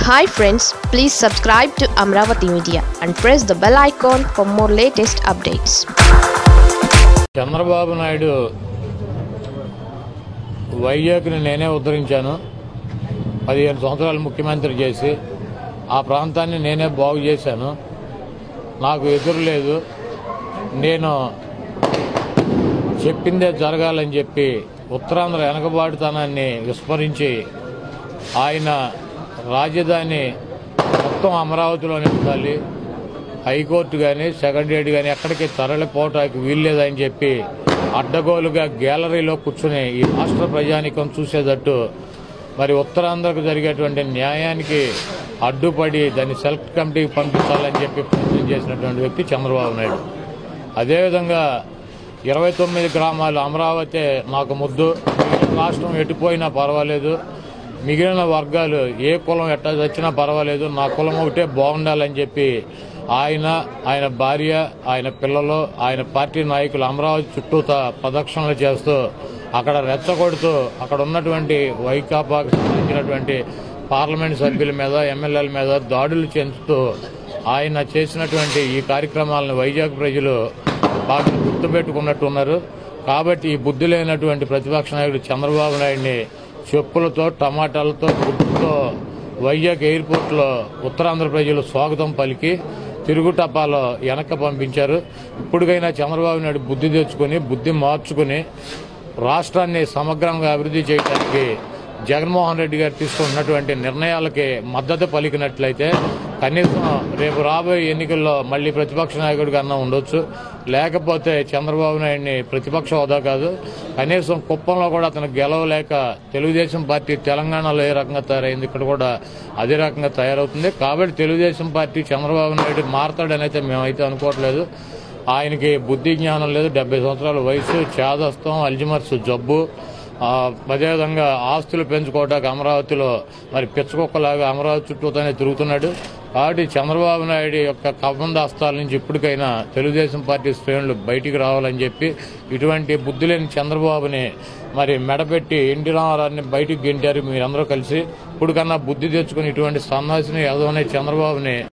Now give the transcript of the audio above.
hi friends please subscribe to Amaravati media and press the bell icon for more latest updates Chandrababu Naidu వైజాగ్ని నేనే ఉద్ధరించాను పదిహేను సంవత్సరాలు ముఖ్యమంత్రి చేసి ఆ ప్రాంతాన్ని నేనే బాగు చేశాను నాకు ఎదురు లేదు నేను చెప్పిందే జరగాలని చెప్పి ఉత్తరాంధ్ర వెనకబాటుతనాన్ని విస్మరించి ఆయన రాజధాని మొత్తం అమరావతిలోనే ఉండాలి హైకోర్టు కానీ సెక్రటరియట్ కానీ ఎక్కడికి తరలిపోవటానికి వీల్లేదని చెప్పి అడ్డగోలుగా గ్యాలరీలో కూర్చుని ఈ రాష్ట్ర ప్రజానికం చూసేటట్టు మరి ఉత్తరాంధ్రకు జరిగేటువంటి న్యాయానికి అడ్డుపడి దాన్ని సెలెక్ట్ కమిటీకి పంపించాలని చెప్పి ప్రయత్నం చేసినటువంటి వ్యక్తి చంద్రబాబు నాయుడు అదేవిధంగా ఇరవై తొమ్మిది గ్రామాలు అమరావతి మాకు ముద్దు మిగిలిన రాష్ట్రం ఎటుపోయినా పర్వాలేదు మిగిలిన వర్గాలు ఏ కులం ఎట్టా చచ్చినా పర్వాలేదు నా కులం ఒకటే బాగుండాలని చెప్పి ఆయన ఆయన భార్య ఆయన పిల్లలు ఆయన పార్టీ నాయకులు అమరావతి చుట్టూత ప్రదక్షిణలు చేస్తూ అక్కడ రెచ్చగొడుతూ అక్కడ ఉన్నటువంటి వైకాపాకు సంబంధించినటువంటి పార్లమెంట్ సభ్యుల మీద ఎమ్మెల్యేల మీద దాడులు చెందుతూ ఆయన చేసినటువంటి ఈ కార్యక్రమాలను వైజాగ్ ప్రజలు బాగా గుర్తుపెట్టుకున్నట్టు ఉన్నారు కాబట్టి ఈ బుద్ధి లేనటువంటి ప్రతిపక్ష నాయకుడు చంద్రబాబు నాయుడిని చెప్పులతో టమాటాలతో గుడ్డుతో వైజాగ్ ఎయిర్పోర్ట్లో ఉత్తరాంధ్ర ప్రజలు స్వాగతం పలికి తిరుగు టపాలో వెనక్కి పంపించారు ఇప్పటికైనా చంద్రబాబు నాయుడు బుద్ధి తెచ్చుకుని బుద్ధి మార్చుకుని రాష్ట్రాన్ని సమగ్రంగా అభివృద్ధి చేయడానికి జగన్మోహన్ రెడ్డి గారు తీసుకున్నటువంటి నిర్ణయాలకి మద్దతు పలికినట్లయితే కనీసం రేపు రాబోయే ఎన్నికల్లో మళ్ళీ ప్రతిపక్ష నాయకుడి కన్నా ఉండొచ్చు లేకపోతే చంద్రబాబు నాయుడిని ప్రతిపక్ష హోదా కాదు కనీసం కుప్పంలో కూడా అతను గెలవలేక తెలుగుదేశం పార్టీ తెలంగాణలో ఏ రకంగా తయారైంది ఇక్కడ కూడా అదే రకంగా తయారవుతుంది కాబట్టి తెలుగుదేశం పార్టీ చంద్రబాబు నాయుడు మారతాడని అయితే మేమైతే అనుకోవట్లేదు ఆయనకి బుద్ధి జ్ఞానం లేదు డెబ్బై సంవత్సరాల వయసు చేదస్తం అల్జిమర్స్ జబ్బు ఆ, అదేవిధంగా ఆస్తులు పెంచుకోవడానికి అమరావతిలో మరి పిచ్చకుక్కలాగా అమరావతి చుట్టూతోనే తిరుగుతున్నాడు కాబట్టి చంద్రబాబు నాయుడు యొక్క కబందాస్తాల నుంచి ఇప్పటికైనా తెలుగుదేశం పార్టీ శ్రేణులు బయటికి రావాలని చెప్పి ఇటువంటి బుద్ధి లేని చంద్రబాబుని మరి మెడపెట్టి ఎన్టీ రామారావుని బయటికి గెంటారు మీరందరూ కలిసి ఇప్పటికన్నా బుద్ధి తెచ్చుకుని ఇటువంటి సన్నాసిని ఎదవనే చంద్రబాబుని